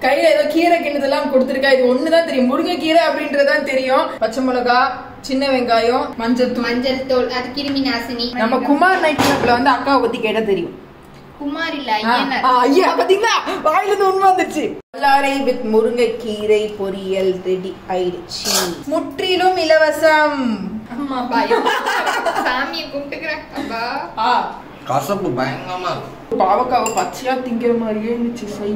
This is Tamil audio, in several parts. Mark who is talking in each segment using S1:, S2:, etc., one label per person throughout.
S1: கையில ஏதோ கீரை கிண்ணதெல்லாம் கொடுத்துருக்கா இது ஒண்ணுதான் தெரியும் முருங்கைக்கீரை அப்படின்றதுதான் தெரியும் பச்சை மிளகா சின்ன வெங்காயம் மஞ்சள் தூள்
S2: மஞ்சள் தூள் அது கிருமி நாசினி
S1: நம்ம குமார் நைட் கிளப்ல வந்து அக்காவை பத்தி கேட்டா தெரியும்
S2: குமார் இல்ல
S1: ஆ,
S2: ஐயனார்
S1: ஆ, ஐயா பாத்தீங்களா வாயில இருந்து உண்மை வந்துருச்சு வல்லாரை வித் முருங்கைக்கீரை பொரியல் ரெடி ஆயிடுச்சு முற்றிலும் இலவசம்
S2: அம்மா பயம் சாமியை கும்பிட்டுக்கிறேன் அப்பா
S1: ஆ
S3: கசப்பு பயங்கரமா இருக்கும்
S1: பாவக்காவை பச்சையா திங்கிற மாதிரியே இருந்துச்சு சை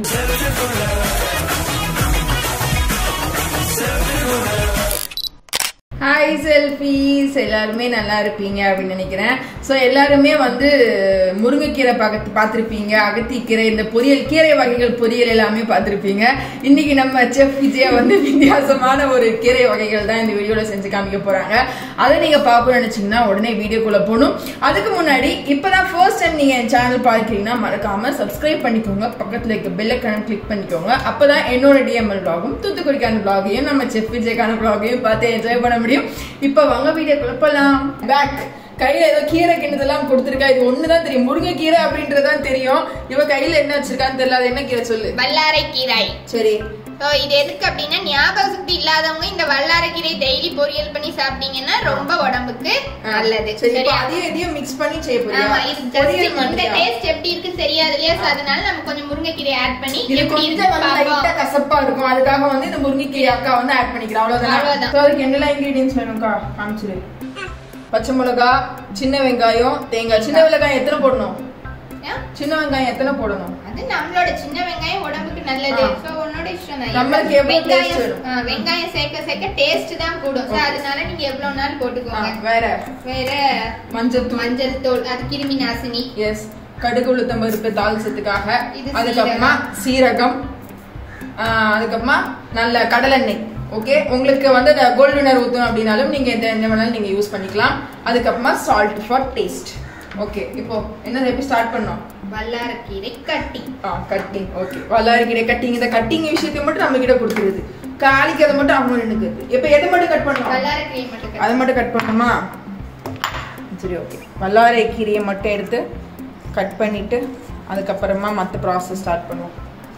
S1: ஹாய் செல்ஃபீஸ் எல்லாருமே நல்லா இருப்பீங்க அப்படின்னு நினைக்கிறேன் ஸோ எல்லாருமே வந்து முருங்கைக்கீரை பார்த்து பார்த்துருப்பீங்க அகத்திக்கீரை இந்த பொரியல் கீரை வகைகள் பொரியல் எல்லாமே பார்த்துருப்பீங்க இன்னைக்கு நம்ம செஃப் விஜயா வந்து வித்தியாசமான ஒரு கீரை வகைகள் தான் இந்த வீடியோவில் செஞ்சு காமிக்க போறாங்க அதை நீங்க பார்க்கணும்னு நினைச்சீங்கன்னா உடனே வீடியோக்குள்ள போகணும் அதுக்கு முன்னாடி இப்பதான் ஃபர்ஸ்ட் டைம் நீங்க என் சேனல் பார்க்கிறீங்கன்னா மறக்காம சப்ஸ்கிரைப் பண்ணிக்கோங்க பக்கத்துல இருக்க பெல் ஐக்கான கிளிக் பண்ணிக்கோங்க அப்பதான் என்னோட டிஎம்எல் vlogகும் தூத்துக்குடிக்கான vlogகையும் நம்ம செஃப் விஜய்க்கான vlogகையும் பார்த்து என்ஜாய் பண்ண முடியும் இப்போ வாங்க வீடியோக்குள்ள போலாம் பேக் கையில ஏதோ கீரை கிண்ணதெல்லாம் கொடுத்துருக்கா இது ஒண்ணுதான் தெரியும் முருங்கைக்கீரை அப்படின்றதுதான் தெரியும் இவ கையில என்ன வச்சிருக்கான்னு தெரியல அது என்ன கீரை சொல்லு
S2: வல்லாரை கீரை
S1: சரி
S2: ஸோ இது எதுக்கு அப்படின்னா ஞாபக சக்தி இல்லாதவங்க இந்த வல்லாரை கீரை டெய்லி பொரியல் பண்ணி சாப்பிட்டீங்கன்னா ரொம்ப உடம்புக்கு நல்லது
S1: சரி இப்போ
S2: சரியா
S1: அதையும் இதையும் மிக்ஸ் பண்ணி செய்ய போறியா
S2: ஆமா இது
S1: பொரியல்
S2: just இந்த
S1: மாதிரியா?
S2: டேஸ்ட் எப்படி இருக்கு தெரியாது இல்லையா So, அதனால நம்ம கொஞ்சம் முருங்கைக்கீரை ஆட் பண்ணி
S1: இது
S2: எப்படி
S1: கொஞ்சம்
S2: இருக்கு
S1: வந்து லைட்டா
S2: பார்ப்போம்
S1: கசப்பா இருக்கும் அதுக்காக வந்து இந்த முருங்கைக்கீரை அக்கா வந்து ஆட் பண்ணிக்கிறோம் அவ்வளவுதான்
S2: அவ்வளவுதான்.
S1: So, அதுக்கு என்னெல்லாம் இன்கிரீடியன்ஸ் வேணும்க்கா காமிச்சிரு பச்சை மிளகா சின்ன வெங்காயம் தேங்காய் சின்ன வெங்காயம் எத்தனை போடணும்
S2: ஏன்?
S1: சின்ன வெங்காயம் எத்தனை போடணும்
S2: அது நம்மளோட சின்ன வெங்காயம் உடம்புக்கு நல்லது
S1: ஆ.
S2: சோ உன்னோட இஷ்டம் தான்
S1: நம்மளுக்கு எவ்வளவு taste
S2: வெங்காயம்
S1: வேணும்?
S2: ஆ, வெங்காயம் சேர்க்க சேர்க்க டேஸ்ட் தான் கூடும் So, அதனால நீங்க எவ்வளவு நாள்
S1: ஆ,
S2: போட்டுக்கோங்க
S1: வேற
S2: வேற
S1: மஞ்சள் தூள்
S2: மஞ்சள் தூள் அது கிருமி நாசினி
S1: எஸ் கடுகு உளுத்தம் பருப்பு தாளிச்சதுக்காக
S2: இது
S1: அதுக்கப்புறமா சீரகம் ஆ, அதுக்கப்புறமா நல்ல கடலெண்ணெய் ஓகே உங்களுக்கு வந்து கோல்டு வினர் ஊற்றணும் அப்படின்னாலும் நீங்க எந்த எண்ணெய் வேணாலும் நீங்க யூஸ் பண்ணிக்கலாம் அதுக்கப்புறமா சால்ட் ஃபார் டேஸ்ட் ஓகே இப்போ என்ன எப்படி ஸ்டார்ட் பண்ணோம்
S2: வல்லாரக்கீரை கட்டி
S1: ஆ கட்டிங் ஓகே வல்லாரிக்கீரை கட்டிங் இந்த கட்டிங் விஷயத்தை மட்டும் நம்ம கிட்ட கொடுத்துருது காலிக்கு அதை மட்டும் அவங்க நின்னுக்குது இப்போ எதை மட்டும் கட் பண்ணணும்
S2: வல்லாரக்கீரை மட்டும் கட்டி
S1: அதை மட்டும் கட் பண்ணணுமா சரி ஓகே வல்லாரை கீரையை மட்டும் எடுத்து கட் பண்ணிட்டு அதுக்கப்புறமா மற்ற ப்ராசஸ் ஸ்டார்ட் பண்ணுவோம்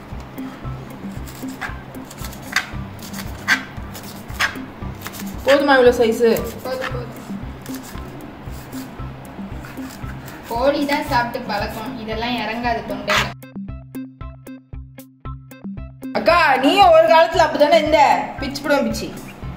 S1: போதுமா இவ்வளோ சைஸு
S2: போதும் போதும் கோழி தான் சாப்பிட்டு பழக்கம் இதெல்லாம் இறங்காது தொண்டையில
S1: அக்கா நீயும் ஒரு காலத்துல அப்படிதானே இந்த பிச்சு படம் பிச்சு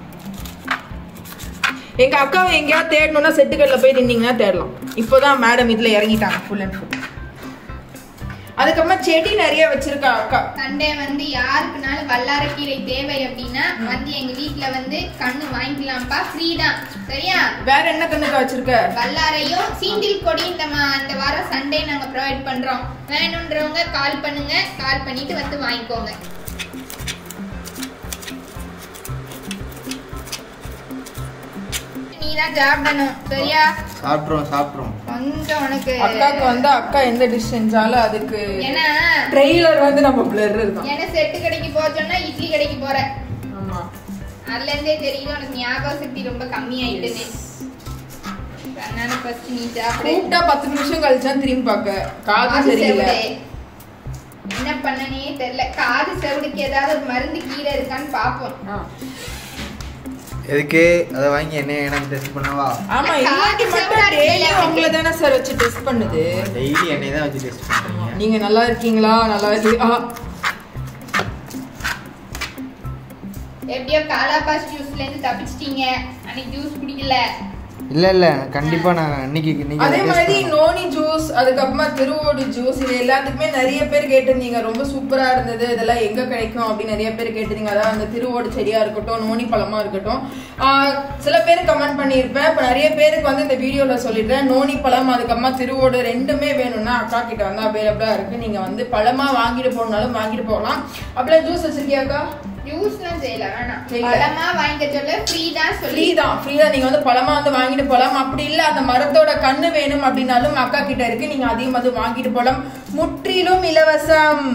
S1: எங்க அக்காவை எங்கேயாவது தேடணும்னா செட்டுக்கல்ல போய் நின்னீங்கன்னா தேடலாம் இப்போதான் மேடம் இதுல இறங்கிட்டாங்க ஃபுல் அண்ட் ஃபுல் அதுக்கப்புறமா செடி நிறைய வச்சிருக்கா அக்கா
S2: சண்டே வந்து யாருக்குனாலும் வல்லாரக்கீரை தேவை அப்படின்னா வந்து எங்க வீட்ல வந்து கண்ணு வாங்கிக்கலாம்ப்பா ஃப்ரீ தான் சரியா
S1: வேற என்ன கண்ணுக்கா வச்சிருக்க
S2: வல்லாரையும் சீண்டில் கொடி இந்த மா- இந்த வாரம் சண்டே நாங்க ப்ரொவைட் பண்றோம் வேணுன்றவங்க கால் பண்ணுங்க கால் பண்ணிட்டு வந்து வாங்கிக்கோங்க நீ தான் சாப்பிடணும் சரியா
S3: சாப்பிட்றோம் சாப்பிட்றோம்
S2: கொஞ்சம் உனக்கு
S1: அக்காக்கு வந்து அக்கா எந்த டிஷ் செஞ்சாலும் அதுக்கு
S2: ஏன்னா
S1: ட்ரெய்லர் வந்து நம்ம பிளர் இருக்கும்
S2: ஏன்னா செட்டு கடைக்கு போச்சோம்னா இட்லி கடைக்கு போற
S1: ஆமா
S2: அதுல இருந்தே தெரியுது உனக்கு ஞாபக சக்தி ரொம்ப கம்மியாயிட்டுன்னு அதனால ஃபர்ஸ்ட் நீ சாப்பிடு
S1: கூப்பிட்டா பத்து நிமிஷம் கழிச்சா திரும்பி பார்க்க காது
S2: காது
S1: சரியில்லை
S2: செவிடு. என்ன பண்ணனே தெரியல காது செவிடுக்கு ஏதாவது ஒரு மருந்து கீரை இருக்கான்னு பாப்போம்
S1: ஆ.
S3: எதுக்கு அதை வாங்கி என்ன எனக்கு டெஸ்ட் பண்ணவா
S1: ஆமா
S2: காது
S1: இல்லாட்டி மட்டும்
S2: செவிடா
S1: டெய்லி
S2: இருக்குல்ல
S1: உங்களை தானே சார் வச்சு டெஸ்ட் பண்ணுது
S3: டெய்லி எண்ணெய் தான் வச்சு டெஸ்ட் பண்ணுறீங்க
S1: நீங்க நல்லா இருக்கீங்களா நல்லா இருக்கீங்களா
S2: எப்படியோ காலாபாஸ் ஜூஸ்ல இருந்து தப்பிச்சிட்டீங்க அன்னைக்கு ஜூஸ் குடிக்கல
S3: இல்லை இல்லை கண்டிப்பாக நான் இன்னைக்கு இன்னைக்கு
S1: அதே
S3: taste
S1: மாதிரி
S3: பண்ணணும்.
S1: நோனி ஜூஸ் அதுக்கப்புறமா திருவோடு ஜூஸ் இது எல்லாத்துக்குமே நிறைய பேர் கேட்டிருந்தீங்க ரொம்ப சூப்பரா இருந்தது இதெல்லாம் எங்க கிடைக்கும் அப்படின்னு நிறைய பேர் கேட்டிருந்தீங்க அதாவது அந்த திருவோடு செடியா இருக்கட்டும் நோனி பழமா இருக்கட்டும் ஆஹ் சில பேர் கமெண்ட் பண்ணியிருப்பேன் இப்ப நிறைய பேருக்கு வந்து இந்த வீடியோல சொல்லிடுறேன் நோனி பழம் அதுக்கப்புறமா திருவோடு ரெண்டுமே வேணும்னா அக்கா கிட்ட வந்து அவைலபிளா இருக்கு நீங்க வந்து பழமா வாங்கிட்டு போனாலும் வாங்கிட்டு போகலாம் அப்படியே ஜூஸ் வச்சிருக்கியாக்கா
S2: ஜூஸ்லாம் செய்யல வேணாம்
S1: செய்யல.
S2: பழமா வாங்கிக்க சொல்ல ஃப்ரீ தான்
S1: ஃப்ரீ
S2: சொல்லி
S1: தான் ஃப்ரீ தான் நீங்க வந்து பழமா வந்து வாங்கிட்டு போலாம் அப்படி இல்ல அந்த மரத்தோட கண்ணு வேணும் அப்படின்னாலும் அக்கா கிட்ட இருக்கு நீங்க அதையும் வந்து வாங்கிட்டு போலாம் முற்றிலும் இலவசம்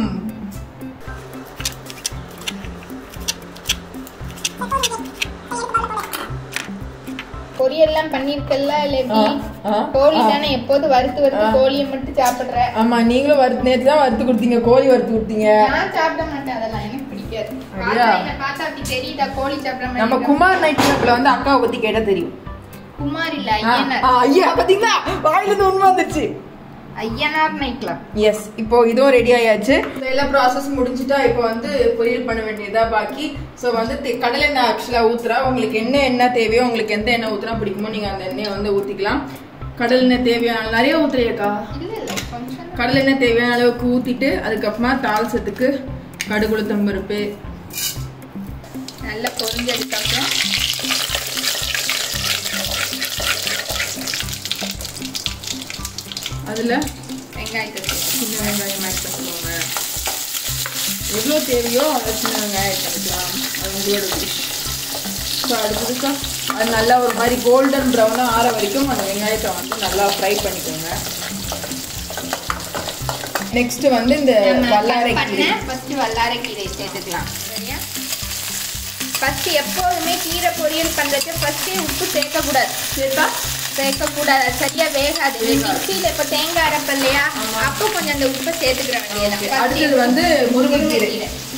S2: பொரியல்லாம் பண்ணிருக்கல இல்ல எப்படி
S1: ஆ, ஆ,
S2: கோழி
S1: ஆ.
S2: தானே எப்போது வறுத்து வறுத்து
S1: ஆ.
S2: கோழியை மட்டும் சாப்பிடுற
S1: ஆமா நீங்களும் வறுத்து நேத்து தான் வறுத்து கொடுத்தீங்க கோழி வறுத்து கொடுத்தீங்க
S2: நான் சாப்பிட மாட்டேன் அதெல்லாம் எனக்கு சிஸ்டர்
S1: அப்படியா?
S2: என்ன பார்த்தா அப்படி தெரியுதா கோழி சாப்பிடுற மாதிரி
S1: நம்ம
S2: இருக்கா?
S1: குமார் நைட் கிளப்ல வந்து அக்காவை பத்தி கேட்டா தெரியும்
S2: குமார் இல்ல
S1: ஆ,
S2: ஐயனார்
S1: ஆ, ஐயா பாத்தீங்களா வாயில இருந்து உண்மை வந்துச்சு
S2: ஐயனார் நைட் கிளப்
S1: எஸ் இப்போ இதுவும் ரெடி ஆயாச்சு So, எல்லா ப்ராசஸ் முடிஞ்சுட்டா இப்போ வந்து பொரியல் பண்ண வேண்டியதா பாக்கி ஸோ வந்து தெ- கடலை எண்ணெய் ஆக்சுவலா ஊத்துறா உங்களுக்கு என்ன எண்ணெய் தேவையோ உங்களுக்கு எந்த எண்ணெய் ஊத்துனா பிடிக்குமோ நீங்க அந்த எண்ணெயை வந்து ஊத்திக்கலாம் கடல் எண்ணெய் தேவையான நிறைய ஊத்துறியக்கா
S2: இல்ல இல்ல கொஞ்சம் தான்.
S1: கடல் எண்ணெய் தேவையான அளவுக்கு ஊத்திட்டு அதுக்கப்புறமா தாள்சத்துக்கு கடுகுளுத்தம் பருப்பு
S2: நல்லா பொரிஞ்சதுக்கு அப்புறம்
S1: அதுல
S2: வெங்காயத்தை சேர்த்து.
S1: சின்ன வெங்காயம் ஆட் பண்ணிக்கோங்க எவ்வளோ தேவையோ அதை சின்ன வெங்காயம் ஆட் பண்ணிக்கலாம் அது உங்களோட விஷ் ஸோ அடுத்ததுக்கா அது நல்லா ஒரு மாதிரி கோல்டன் ப்ரௌனாக ஆற வரைக்கும் அந்த வெங்காயத்தை வந்து நல்லா ஃப்ரை பண்ணிக்கோங்க நெக்ஸ்ட் வந்து இந்த
S2: நம்ம
S1: வல்லாரை
S2: cut
S1: கீரை
S2: பண்ண first வல்லாரை கீரை சேர்த்துக்கலாம் சரியா ஃபர்ஸ்ட் எப்போதுமே கீரை பொரியல் பண்றதுக்கு ஃபர்ஸ்டே உப்பு சேர்க்க கூடாது
S1: சேர்த்தா
S2: சேர்க்க கூடாது அது சரியா வேகாது
S1: வேகாது.
S2: மிக்சியில இப்ப தேங்காய் அரைப்ப இல்லையா
S1: ஆமா.
S2: அப்போ கொஞ்சம் அந்த உப்பு சேர்த்துக்கிற
S1: Okay.
S2: வேண்டியது
S1: அடுத்தது வந்து முருங்கைக்கீரை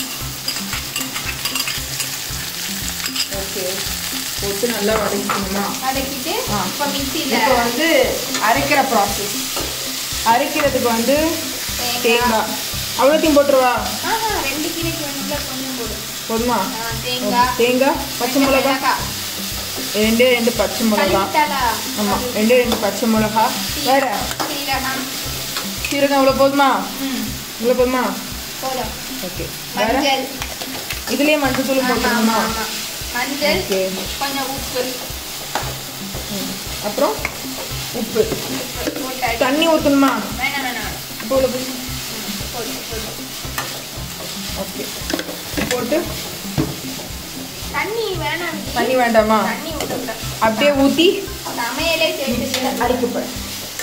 S1: ஓகே போட்டு நல்லா வதக்கிக்கணுமா
S2: வதக்கிட்டு
S1: ஆ.
S2: இப்போ மிக்சியில
S1: இப்போ வந்து அரைக்கிற ப்ராசஸ் அரைக்கிறதுக்கு வந்து தேங்காய் அவ்வளோத்தையும் போட்டுருவா
S2: ஆஹா ரெண்டு கீரைக்கு வேணும்ல கொஞ்சம் போடு
S1: போதுமா
S2: ஆ, தேங்காய்
S1: தேங்காய் பச்சை மிளகா
S2: மிளகாய்.
S1: ரெண்டே ரெண்டு பச்சை மிளகா
S2: கழுவிட்டாளா?
S1: ஆமா ரெண்டே ரெண்டு பச்சை மிளகா வேற
S2: சீரகம்
S1: சீரகம் இவ்வளோ போதுமா
S2: ம்
S1: இவ்வளோ போதுமா
S2: போதும்
S1: ஓகே வேற
S2: மஞ்சள்
S1: இதுலயே மஞ்சள் தூள்
S2: ஆமா, ஆமா,
S1: போட்டுருமா
S2: ஆமா. மஞ்சள்
S1: ஓகே
S2: கொஞ்சம் உப்பு
S1: அப்புறம் உப்பு
S2: உப்பு போட்டாச்சு.
S1: தண்ணி ஊற்றணுமா
S2: வேணாம் வேணாம்
S1: இப்போ இவ்வளோ போது.
S2: ம், போடு, போடு.
S1: ஓகே போட்டு
S2: தண்ணி வேணாம் விஜி.
S1: தண்ணி வேண்டாமா
S2: தண்ணி ஊற்றக்கூடாது
S1: அப்படியே ஊற்றி
S2: சமையலே சேர்த்துட்டு
S1: அரைக்கப்படும்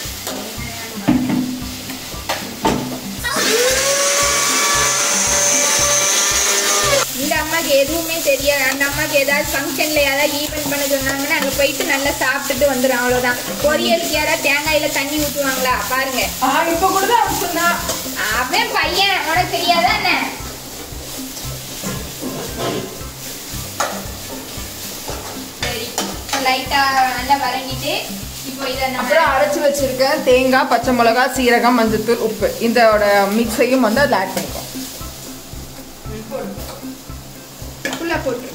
S2: இந்த அம்மாக்கு எதுவுமே தெரியாது அந்த அம்மாக்கு ஏதாவது ஃபங்க்ஷன்ல யாராவது ஈவென்ட் பண்ண சொன்னாங்கன்னா அங்க போயிட்டு நல்லா சாப்பிட்டுட்டு வந்துடும் அவ்வளவுதான் பொரியலுக்கு யாராவது தேங்காயில தண்ணி ஊற்றுவாங்களா பாருங்க
S1: ஆ இப்போ கூட தான் அவன் சொன்னா
S2: அவன் பையன் உனக்கு தெரியாதா என்ன சரி லைட்டா நல்லா வதங்கிட்டு இப்போ இதை நம்ம
S1: அப்புறம் அரைச்சு வச்சிருக்க தேங்காய் பச்சை மிளகா சீரகம் மஞ்சத்தூள் உப்பு இதோட மிக்ஸையும் வந்து அதில் ஆட் பண்ணிக்கோ
S2: ஃபுல்லா போட்டு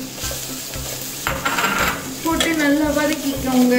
S1: போட்டு நல்லா வதக்கிக்கோங்க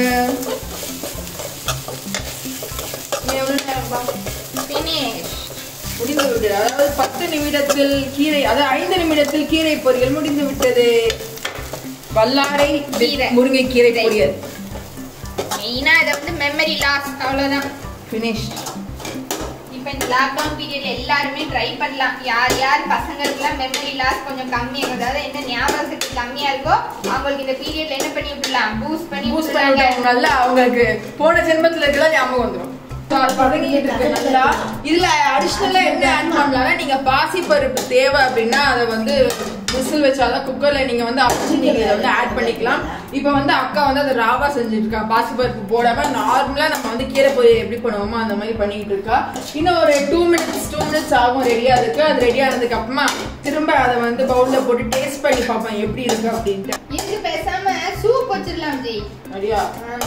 S1: எவ்வளோ நேரம்
S2: ஃபினிஷ்
S1: முடிந்து விட்டது அதாவது பத்து நிமிடத்தில் கீரை அதாவது ஐந்து நிமிடத்தில் கீரை பொரியல் முடிந்து விட்டது வல்லாரை with
S2: கீரை.
S1: முருங்கைக்கீரை பொரியல்
S2: மெயினா இதை வந்து மெமரி லாஸ் அவ்வளவுதான்
S1: ஃபினிஷ்
S2: இப்போ இந்த லாக்டவுன் பீரியட்ல எல்லாருமே ட்ரை பண்ணலாம் யார் யார் பசங்களுக்குலாம் மெமரி லாஸ் கொஞ்சம் கம்மியா அதாவது என்ன ஞாபக சக்தி கம்மியா இருக்கோ அவங்களுக்கு இந்த பீரியட்ல என்ன பண்ணி விட்டுலாம் பூஸ்ட் பண்ணி
S1: பூஸ்ட் பண்ணி
S2: விட்டுறாங்க
S1: விட்டவங்க நல்லா அவங்களுக்கு போன ஜென்மத்துல இருக்கலாம் ஞாபகம் வந்துடும் So, அது பதங்கிட்டு இருக்கு நல்லா இதுல அடிஷ்னலா என்ன ஆட் பண்ணலாம்னா நீங்க பாசி பருப்பு தேவை அப்படின்னா அதை வந்து விசில் வச்சாதான் குக்கர்ல நீங்க வந்து அரைச்சு நீங்க இதை வந்து ஆட் பண்ணிக்கலாம் இப்போ வந்து அக்கா வந்து அதை ராவா செஞ்சுட்டு இருக்கா பாசி பருப்பு போடாம நார்மலா நம்ம வந்து கீரை பொரியல் எப்படி பண்ணுவோமோ அந்த மாதிரி பண்ணிக்கிட்டு இருக்கா இன்னும் ஒரு டூ மினிட்ஸ் டூ மினிட்ஸ் ஆகும் ரெடியா இருக்கு அது ரெடி ஆனதுக்கு அப்புறமா திரும்ப அதை வந்து பவுல்ல போட்டு டேஸ்ட் பண்ணி பார்ப்போம் எப்படி இருக்கு அப்படின்ட்டு
S2: இதுக்கு பேசாம சூப் வச்சிடலாம் ஜெய்
S1: சரியா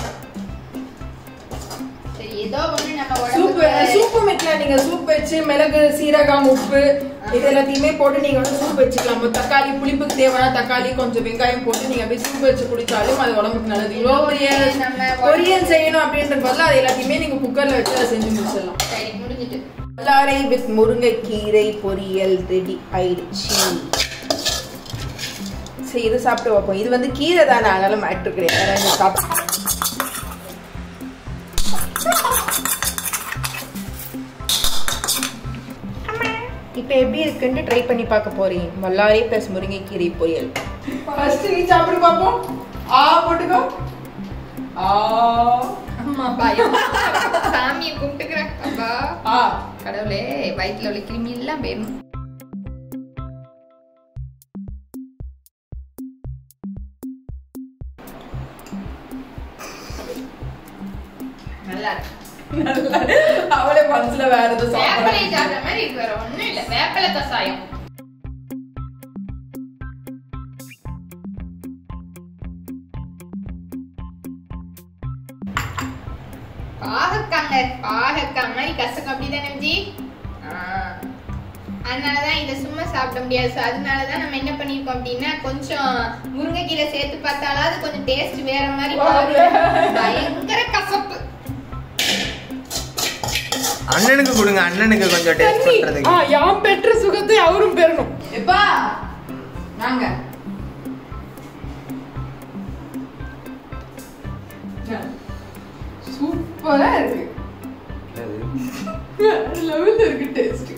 S2: சரி ஏதோ ஒண்ணு நம்ம
S1: சூப்
S2: உடம்புக்கு
S1: சூப்பு வைக்கலாம் நீங்க சூப் வச்சு மிளகு சீரகம் உப்பு இது எல்லாத்தையுமே போட்டு நீங்க வந்து சூப் வச்சுக்கலாம் இப்ப தக்காளி புளிப்புக்கு தேவையான தக்காளி கொஞ்சம் வெங்காயம் போட்டு நீங்க அப்படியே சூப் வச்சு குடிச்சாலும் அது உடம்புக்கு நல்லது இவ்வளோ பெரிய
S2: நம்ம
S1: பொரியல் செய்யணும் அப்படின்ற பதிலா அது எல்லாத்தையுமே நீங்க குக்கர்ல வச்சு அதை செஞ்சு முடிச்சிடலாம்
S2: சரி முடிஞ்சிட்டு
S1: வல்லாரை வித் முருங்கைக்கீரை பொரியல் ரெடி ஆயிடுச்சு சரி இது சாப்பிட்டு வைப்போம் இது வந்து கீரை தானே அதனால மேட்ரு கிடையாது அதனால இது சாப்பிட்டு இப்போ எப்படி இருக்குன்னு ட்ரை பண்ணி பார்க்க போறேன் வல்லாரை ப்ளஸ் முருங்கைக்கீரை பொரியல் ஃபர்ஸ்ட் நீ சாப்பிட்டு பார்ப்போம் ஆ போட்டுக்கோ ஆ
S2: அம்மா பயம் சாமியை கும்பிட்டுக்கிறேன் அப்பா
S1: ஆ
S2: கடவுளே வயிற்றுல உள்ள கிருமி எல்லாம் போயிடும் நல்லா இருக்கு
S1: அவளே மனசுல வேற எதுவும் சாப்பிட
S2: வேப்பிலை சாப்பிட்ற மாதிரி இருக்கு வேற ஒண்ணும் இல்ல வேப்பிலை கசாயம் பாகக்காங்க பாகக்காய் மாதிரி கசக்கும் அப்படிதானே ஜி அதனாலதான் இதை சும்மா சாப்பிட முடியாது ஸோ அதனாலதான் நம்ம என்ன பண்ணிருக்கோம் அப்படின்னா கொஞ்சம் முருங்கைக்கீரை சேர்த்து பார்த்தாலாவது கொஞ்சம் டேஸ்ட் வேற மாதிரி மாறும். பயங்கர கசப்பு
S3: அண்ணனுக்கு கொடுங்க அண்ணனுக்கு கொஞ்சம் டேஸ்ட்
S1: ஆ,
S3: பண்றதுக்கு
S1: யாம் பெற்ற சுகத்தை அவரும் பெறணும் எப்பா நாங்க சூப்பரா இருக்கு லெவல்ல இருக்கு டேஸ்ட்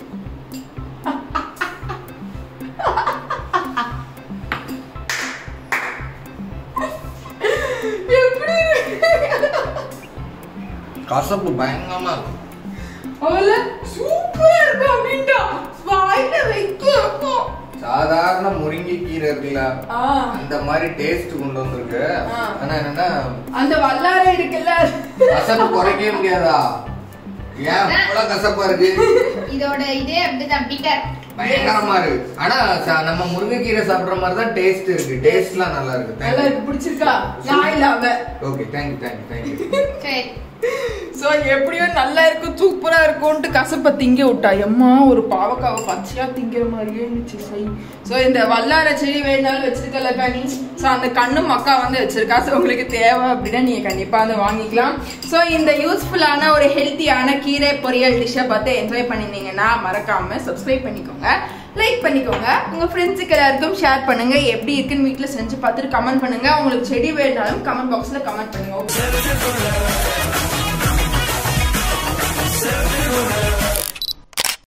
S1: எப்படி இருக்கு
S3: கசப்பு பயங்கரமா இருக்கு
S1: அவள சூப்பரா இருக்கு அப்படின்ட்டா வாயில வைக்க
S3: சாதாரண முருங்கைக்கீரை இருக்குல்ல
S1: ஆ
S3: அந்த மாதிரி டேஸ்ட் கொண்டு வந்திருக்கு
S1: ஆ.
S3: ஆனா என்னன்னா
S1: அந்த வல்லாரை இருக்குல்ல
S3: கசப்பு குறைக்கவே முடியாதா ஏன் இவ்வளவு கசப்பா இருக்கு
S2: இதோட இதே அப்படிதான் பிட்டர்
S3: பயங்கரமா இருக்கு ஆனா ச- நம்ம முருங்கைக்கீரை சாப்பிடுற மாதிரி தான் டேஸ்ட் இருக்கு டேஸ்ட்லாம் நல்லா இருக்கு
S1: நல்லா
S3: தேங்க்யூ
S1: இருக்கு பிடிச்சிருக்கா நான் இல்லாம
S3: ஓகே தேங்க்யூ தேங்க்யூ தேங்க்யூ
S2: சரி
S1: சோ எப்படியோ நல்லா இருக்கும் சூப்பரா இருக்கும்ட்டு கசப்பை திங்க விட்டா எம்மா ஒரு பாவக்காவை பச்சையா திங்கிற மாதிரியே இருந்துச்சு சை சோ இந்த வல்லார செடி வேணாலும் வச்சிருக்கல கனி சோ அந்த கண்ணு மக்கா வந்து வச்சிருக்கா சோ உங்களுக்கு தேவை அப்படின்னா நீங்க கண்டிப்பா வந்து வாங்கிக்கலாம் சோ இந்த யூஸ்ஃபுல்லான ஒரு ஹெல்த்தியான கீரை பொரியல் டிஷ்ஷை பார்த்து என்ஜாய் பண்ணிருந்தீங்கன்னா மறக்காம சப்ஸ்கிரைப் பண்ணிக்கோங்க லைக் பண்ணிக்கோங்க உங்க ஃப்ரெண்ட்ஸுக்கு எல்லாருக்கும் ஷேர் பண்ணுங்க எப்படி இருக்குன்னு வீட்ல செஞ்சு பார்த்துட்டு கமெண்ட் பண்ணுங்க உங்களுக்கு செடி வேணாலும் கமெண்ட் பாக்ஸ்ல கமெண்ட் பண்ணுங்க okay?